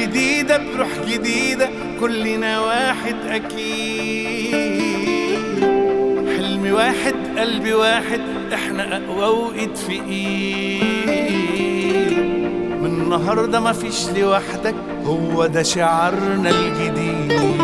جديدة بروح جديدة كلنا واحد أكيد حلمي واحد قلبي واحد احنا أقوى وإيد في إيد من النهاردة مفيش لوحدك هو ده شعارنا الجديد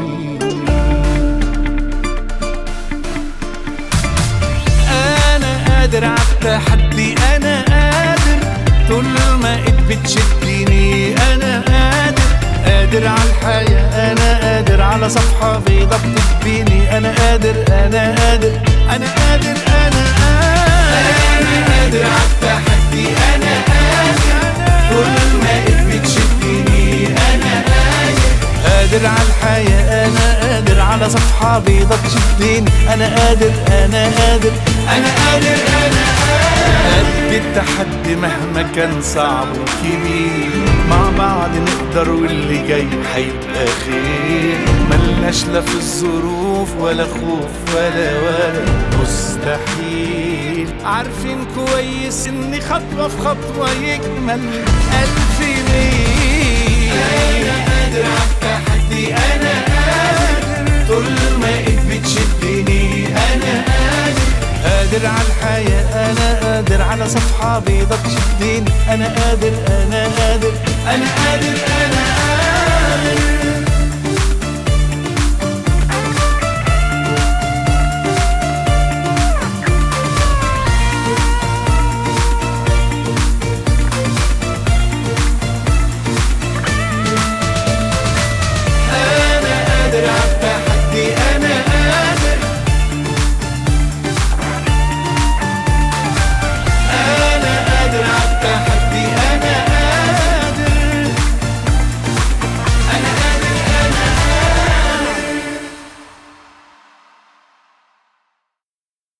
انا قادر عالتحدي انا قادر طول ما ايد بتشدني انا قادر قادر على الحياة انا قادر على صفحة بيضة بتكفيني انا قادر انا قادر انا قادر انا قادر انا قادر عالتحدي انا قادر طول ما ايد بتشدني انا قادر قادر على الحياة أنا قادر على صفحة بيضة تشدني أنا قادر أنا قادر أنا قادر أنا قادر قد التحدي مهما كان صعب وكبير مع بعض نقدر واللي جاي هيبقى خير ملناش لا في الظروف ولا خوف ولا ولا مستحيل عارفين كويس إن خطوة في خطوة يكمل ألف ميل أنا قادر عالتحدي أنا قادر طول ما إيد بتشدني أنا قادر قادر على الحياة أنا قادر على صفحة بيضة تشدني أنا قادر أنا قادر أنا قادر أنا قادر